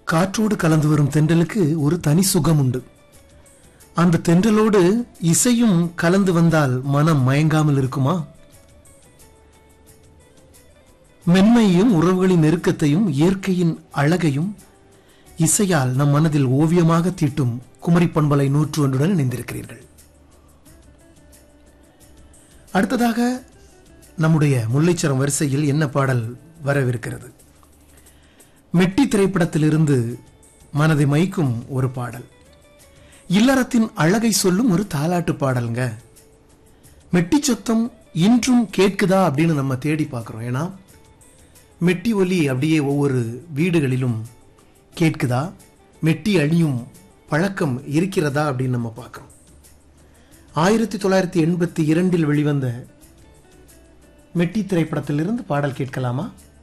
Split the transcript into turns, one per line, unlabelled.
காற்றோடு கலந்து வரும் தென்றலுக்கு ஒரு தனி சுகம் உண்டு அந்த தென்றலோடு இசையும் கலந்து வந்தால் மனம் மயங்காமல் இருக்குமா மென்மையும் உறவுகளின் நெருக்கத்தையும் இயற்கையின் அழகையும் இசையால் நம் மனதில் ஓவியமாக தீட்டும் குமரி பண்பலை நூற்று ஒன்றுடன் இணைந்திருக்கிறீர்கள் அடுத்ததாக நம்முடைய முல்லைச்சரம் வரிசையில் என்ன பாடல் வரவிருக்கிறது மெட்டி திரைப்படத்திலிருந்து மனதை மைக்கும் ஒரு பாடல் இல்லறத்தின் அழகை சொல்லும் ஒரு தாலாட்டு பாடலுங்க மெட்டி சத்தம் இன்றும் கேட்குதா அப்படின்னு நம்ம தேடி பார்க்குறோம் ஏன்னா மெட்டி ஒலி அப்படியே ஒவ்வொரு வீடுகளிலும் கேட்குதா மெட்டி அழியும் பழக்கம் இருக்கிறதா அப்படின்னு நம்ம பார்க்குறோம் ஆயிரத்தி தொள்ளாயிரத்தி எண்பத்தி இரண்டில் வெளிவந்த மெட்டி திரைப்படத்திலிருந்து பாடல் கேட்கலாமா